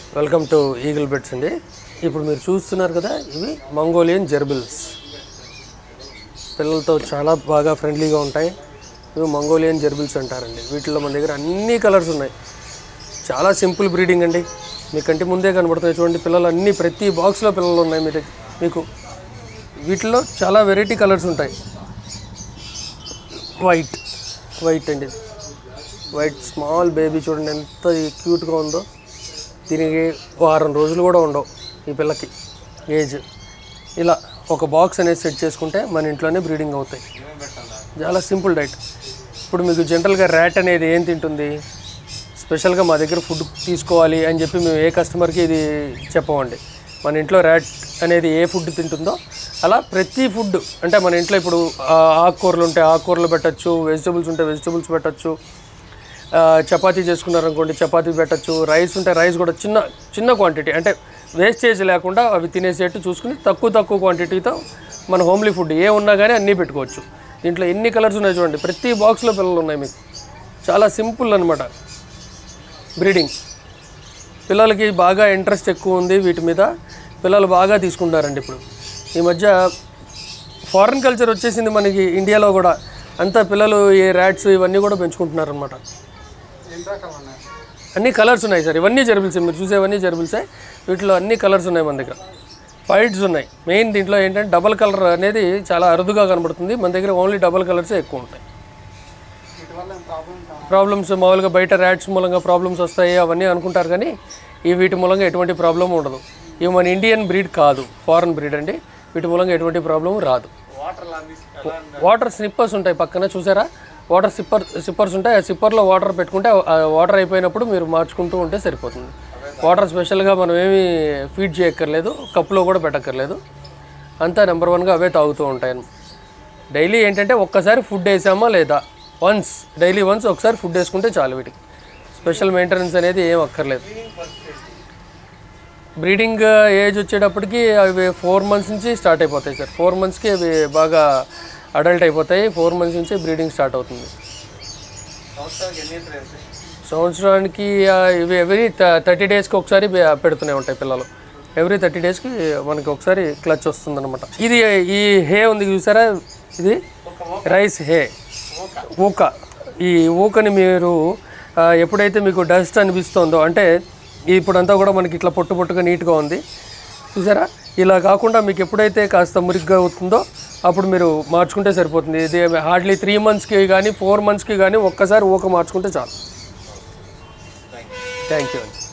welcome to eagle beds అండి ఇప్పుడు మీరు చూస్తున్నారు కదా ఇవి మంగోలియన్ జెర్బిల్స్ పిల్లలతో చాలా బాగా ఫ్రెండ్లీగా ఉంటాయి ఇవి మంగోలియన్ జెర్బిల్స్ అంటారండి వీటిలో మన దగ్గర అన్ని కలర్స్ ఉన్నాయి చాలా సింపుల్ బ్రీడింగ్ అండి మీ కంటి ముందే కనబడుతున్నాయి చూడండి పిల్లలు అన్ని ప్రతి బాక్స్లో పిల్లలు ఉన్నాయి మీ దగ్గర మీకు వీటిలో చాలా వెరైటీ కలర్స్ ఉంటాయి వైట్ వైట్ అండి వైట్ స్మాల్ బేబీ చూడండి ఎంత క్యూట్గా ఉందో దీనికి వారం రోజులు కూడా ఉండవు ఈ పిల్లకి ఏజ్ ఇలా ఒక బాక్స్ అనేది సెట్ చేసుకుంటే మన ఇంట్లోనే బ్రీడింగ్ అవుతాయి చాలా సింపుల్ డైట్ ఇప్పుడు మీకు జనరల్గా ర్యాట్ అనేది ఏం తింటుంది స్పెషల్గా మా దగ్గర ఫుడ్ తీసుకోవాలి అని చెప్పి మేము ఏ కస్టమర్కి ఇది చెప్పమండి మన ఇంట్లో ర్యాట్ అనేది ఏ ఫుడ్ తింటుందో అలా ప్రతి ఫుడ్ అంటే మన ఇంట్లో ఇప్పుడు ఆ, ఆకుకూరలు ఉంటే ఆకుకూరలు పెట్టచ్చు వెజిటబుల్స్ ఉంటే వెజిటబుల్స్ పెట్టచ్చు ఆ, చపాతీ చేసుకున్నారనుకోండి చపాతీ పెట్టచ్చు రైస్ ఉంటే రైస్ కూడా చిన్న చిన్న క్వాంటిటీ అంటే వేస్టేజ్ లేకుండా అవి తినేసేట్టు చూసుకుని తక్కువ తక్కువ క్వాంటిటీతో మన హోమ్లీ ఫుడ్ ఏ ఉన్నా కానీ అన్నీ పెట్టుకోవచ్చు దీంట్లో ఎన్ని కలర్స్ ఉన్నాయి చూడండి ప్రతి బాక్స్లో పిల్లలు ఉన్నాయి మీకు చాలా సింపుల్ అనమాట బ్రీడింగ్ పిల్లలకి బాగా ఇంట్రెస్ట్ ఎక్కువ ఉంది వీటి మీద పిల్లలు బాగా తీసుకుంటారండి ఇప్పుడు ఈ మధ్య ఫారిన్ కల్చర్ వచ్చేసింది మనకి ఇండియాలో కూడా అంతా పిల్లలు ఈ ర్యాట్స్ ఇవన్నీ కూడా పెంచుకుంటున్నారు అనమాట అన్ని కలర్స్ ఉన్నాయి సార్ ఇవన్నీ జెర్బిల్స్ మీరు చూసేవన్నీ జెర్బిల్సే వీటిలో అన్ని కలర్స్ ఉన్నాయి మన దగ్గర వైట్స్ ఉన్నాయి మెయిన్ దీంట్లో ఏంటంటే డబల్ కలర్ అనేది చాలా అరుదుగా కనబడుతుంది మన దగ్గర ఓన్లీ డబల్ కలర్సే ఎక్కువ ఉంటాయి ప్రాబ్లమ్స్ మామూలుగా బయట ర్యాట్స్ మూలంగా ప్రాబ్లమ్స్ వస్తాయి అవన్నీ అనుకుంటారు కానీ ఈ వీటి మూలంగా ఎటువంటి ప్రాబ్లం ఉండదు ఇవి మన ఇండియన్ బ్రీడ్ కాదు ఫారెన్ బ్రీడ్ అండి వీటి మూలంగా ఎటువంటి ప్రాబ్లం రాదు వాటర్ స్నిప్పర్స్ ఉంటాయి పక్కన చూసారా వాటర్ సిప్పర్ సిప్పర్స్ ఉంటాయి ఆ సిప్పర్లో వాటర్ పెట్టుకుంటే ఆ వాటర్ అయిపోయినప్పుడు మీరు మార్చుకుంటూ ఉంటే సరిపోతుంది వాటర్ స్పెషల్గా మనం ఏమీ ఫీడ్ చేయక్కర్లేదు కప్పులో కూడా పెట్టక్కర్లేదు అంతా నెంబర్ వన్గా అవే తాగుతూ ఉంటాయి డైలీ ఏంటంటే ఒక్కసారి ఫుడ్ వేసామా లేదా వన్స్ డైలీ వన్స్ ఒకసారి ఫుడ్ వేసుకుంటే చాలు వీటికి స్పెషల్ మెయింటెనెన్స్ అనేది ఏం అక్కర్లేదు బ్రీడింగ్ ఏజ్ వచ్చేటప్పటికి అవి ఫోర్ మంత్స్ నుంచి స్టార్ట్ అయిపోతాయి సార్ ఫోర్ మంత్స్కి అవి బాగా అడల్ట్ అయిపోతాయి ఫోర్ మంత్స్ నుంచి బ్రీడింగ్ స్టార్ట్ అవుతుంది సంవత్సరానికి ఆ, ఇవి ఎవ్రీ థర్టీ డేస్కి ఒకసారి బె- పెడుతూనే ఉంటాయి పిల్లలు ఎవ్రీ థర్టీ డేస్కి మనకి ఒకసారి క్లచ్ వస్తుందన్నమాట ఇది ఈ హే ఉంది చూసారా ఇది రైస్ హే ఊక ఈ ఊకని మీరు ఆ, ఎప్పుడైతే మీకు డస్ట్ అనిపిస్తుందో అంటే ఇప్పుడంతా కూడా మనకి ఇట్లా పొట్టు పొట్టుగా నీట్గా ఉంది చూసారా ఇలా కాకుండా మీకు ఎప్పుడైతే కాస్త మురిగ్గా అవుతుందో అప్పుడు మీరు మార్చుకుంటే సరిపోతుంది ఇది హార్డ్లీ త్రీ మంత్స్కి కానీ ఫోర్ మంత్స్కి కానీ ఒక్కసారి ఊక మార్చుకుంటే చాలు థ్యాంక్ యూ అండి